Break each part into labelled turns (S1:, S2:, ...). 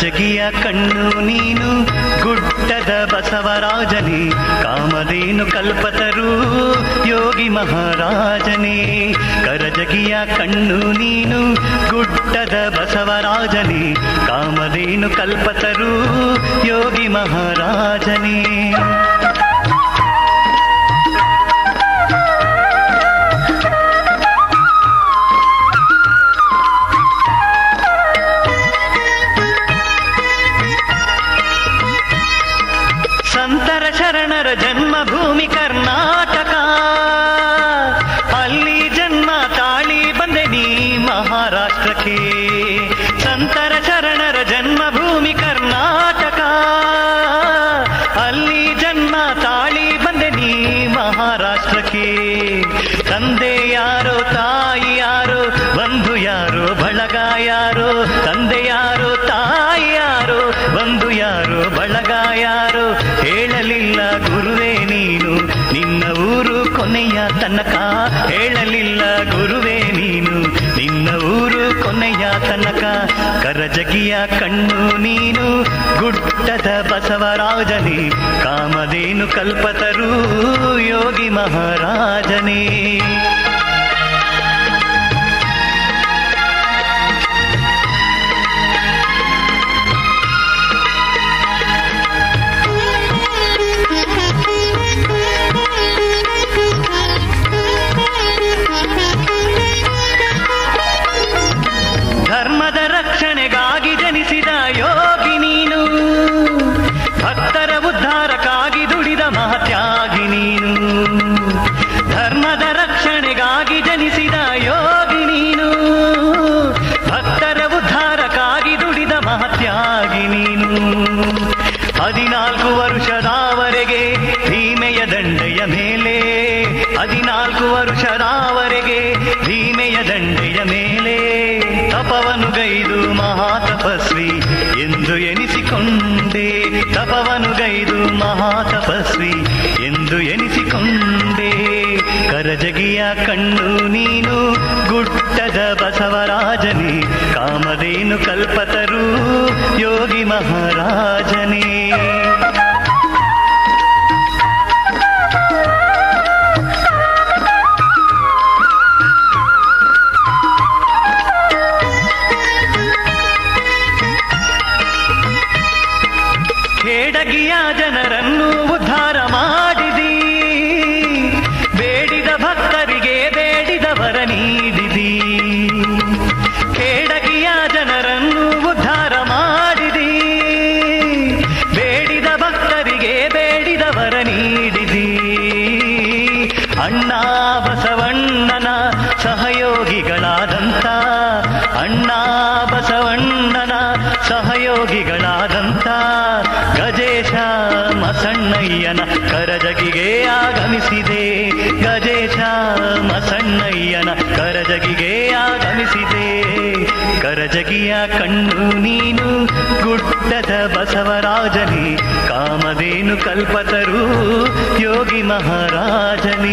S1: ಕರಜಗಿಯ ಕಣ್ಣು ನೀನು ಗುಡ್ಡದ ಬಸವರಾಜನೇ ಕಾಮಧೇನು ಕಲ್ಪತರು ಯೋಗಿ ಮಹಾರಾಜನೇ ಕರಜಗಿಯ ಕಣ್ಣು ನೀನು ಗುಡ್ಡದ ಬಸವರಾಜನೇ ಕಾಮಧೇನು ಕಲ್ಪತರು ಯೋಗಿ ಮಹಾರಾಜನೇ ಸಂತರ ಶರಣರ ಜನ್ಮಭೂಮಿ ಕರ್ನಾಟಕ ಅಲ್ಲಿ ಜನ್ಮ ತಾಳಿ ಬಂದೆ ನೀ ಮಹಾರಾಷ್ಟ್ರಕ್ಕೆ ಸಂತರ ಶರಣರ ಜನ್ಮಭೂಮಿ ಕರ್ನಾಟಕ ಅಲ್ಲಿ ಜನ್ಮ ತಾಳಿ ಬಂದೆ ನೀ ಮಹಾರಾಷ್ಟ್ರಕ್ಕೆ ತಂದೆ ಯಾರೋ ತಾಯಿ ಯಾರೋ ಬಂಧು ಯಾರೋ ಬಳಗ ಯಾರೋ ತಂದೆ ಯಾರೋ ತಾಯಿ ಯಾರೋ ಬಂಧು ಯಾರೋ ಬಳಗ ಯಾರೋ ಹೇಳಲಿಲ್ಲ ಗುರುವೇ ನೀನು ನಿನ್ನ ಊರು ಕೊನೆಯ ತನಕ ಹೇಳಲಿಲ್ಲ ಗುರುವೇ ನೀನು ನಿನ್ನ ಊರು ಕೊನೆಯ ತನಕ ಕರಜಗಿಯ ಕಣ್ಣು ನೀನು ಗುಡ್ಡದ ಬಸವರಾಜನೇ ಕಾಮಧೇನು ಕಲ್ಪತರು ಯೋಗಿ ಮಹಾರಾಜನೇ ಧರ್ಮದ ರಕ್ಷಣೆಗಾಗಿ ಜನಿಸಿದ ಯೋಗಿ ನೀನು ಭಕ್ತರ ಉದ್ಧಾರಕ್ಕಾಗಿ ದುಡಿದ ಮಹತ್ಯಾಗಿ ನೀನು ಧರ್ಮದ ರಕ್ಷಣೆಗಾಗಿ ಜನಿಸಿದ ಯೋಗಿ ನೀನು ಭಕ್ತರ ಉದ್ಧಾರಕ್ಕಾಗಿ ದುಡಿದ ಮಹತ್ಯಾಗಿ ನೀನು ಹದಿನಾಲ್ಕು ವರ್ಷದವರೆಗೆ ಭೀಮೆಯ ದಂಡೆಯ ಮೇಲೆ ಹದಿನಾಲ್ಕು ವರ್ಷದವರೆಗೆ ಭೀಮೆಯ ದಂಡೆಯ ಮೇಲೆ ತಪವನು ಗೈದು ಮಹಾತಪಸ್ವಿ ಎಂದು ಎನಿಸಿಕೊಂಡೆ ತಪವನು ಗೈದು ಮಹಾತಪಸ್ವಿ ಎಂದು ಎನಿಸಿಕೊಂಡೆ ಕರಜಗಿಯ ಕಣ್ಣು ನೀನು ಗುಡ್ಡದ ಬಸವರಾಜನೇ ಕಾಮಧೇನು ಕಲ್ಪತರು ಯೋಗಿ ಮಹಾರಾಜನೇ ಕೇಡಗಿಯ ಜನರನ್ನು ಉದ್ಧಾರ ಮಾಡಿದಿ ಬೇಡಿದ ಭಕ್ತರಿಗೆ ಬೇಡಿದವರ ನೀಡಿದಿ ಕೇಡಗಿಯ ಜನರನ್ನು ಉದ್ಧಾರ ಮಾಡಿದಿ ಬೇಡಿದ ಭಕ್ತರಿಗೆ ಬೇಡಿದವರ ನೀಡಿದಿ ಅಣ್ಣ ಬಸವಣ್ಣನ ಸಹಯೋಗಿಗಳಾದಂಥ ಅಣ್ಣ ಬಸವಣ್ಣನ ಸಹಯೋಗಿಗಳಾದಂಥ ಗಜೇಶ ಮಸಣ್ಣಯ್ಯನ ಕರಜಗಿಗೆ ಆಗಮಿಸಿದೆ ಗಜೇಶ ಮಸಣ್ಣಯ್ಯನ ಕರಜಗಿಗೆ ಆಗಮಿಸಿದೆ ಕರಜಗಿಯ ಕಣ್ಣು ನೀನು ಗುಡ್ಡದ ಬಸವರಾಜನೇ ಕಾಮಧೇನು ಕಲ್ಪತರು ಯೋಗಿ ಮಹಾರಾಜನೇ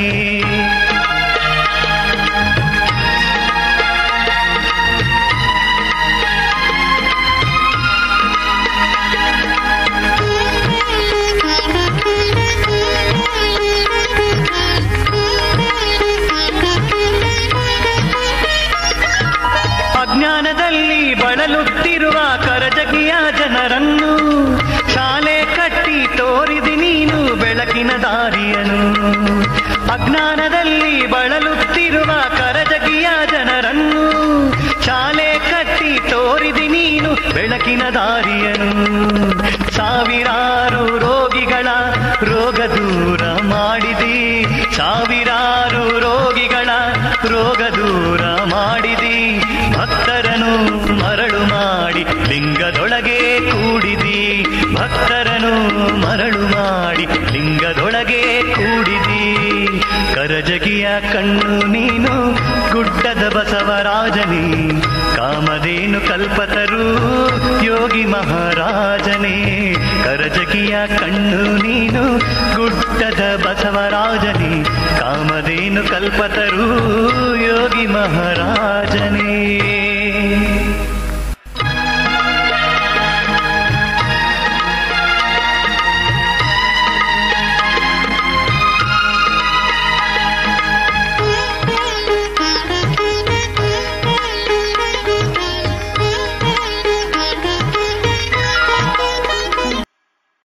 S1: ಅಜ್ಞಾನದಲ್ಲಿ ಬಳಲುತ್ತಿರುವ ಕರಜಗಿಯ ಜನರನ್ನು ಶಾಲೆ ಕಟ್ಟಿ ತೋರಿದಿ ನೀನು ಬೆಳಕಿನ ದಾರಿಯನು ಅಜ್ಞಾನದಲ್ಲಿ ಬಳಲುತ್ತಿರುವ ಕರಜಗಿಯ ಜನರನ್ನು ಶಾಲೆ ಕಟ್ಟಿ ತೋರಿದಿ ನೀನು ಬೆಳಕಿನ ದಾರಿಯನು ಸಾವಿರಾರು ರೋಗಿಗಳ ರೋಗ ದೂರ ಮಾಡಿದಿ ಸಾವಿರಾರು ರೋಗಿಗಳ ರೋಗ ದೂರ ಮಾಡಿದಿ ಭಕ್ತರನು ಮರಳು ಮಾಡಿ ಲಿಂಗದೊಳಗೆ ಕೂಡಿದಿ ಭಕ್ತರನು ಮರಳು ಮಾಡಿ ಲಿಂಗದೊಳಗೆ ಕೂಡಿದಿ ಕರಜಗಿಯ ಕಣ್ಣು ನೀನು ಗುಡ್ಡದ ಬಸವರಾಜನೇ ಕಾಮಧೇನು ಕಲ್ಪತರು ಯೋಗಿ ಮಹಾರಾಜನೇ ಕರಜಗಿಯ ಕಣ್ಣು ನೀನು ಗುಡ್ಡದ ಬಸವರಾಜನೇ ಕಾಮಧೇನು ಕಲ್ಪತರು ಯೋಗಿ ಮಹಾರಾಜನೇ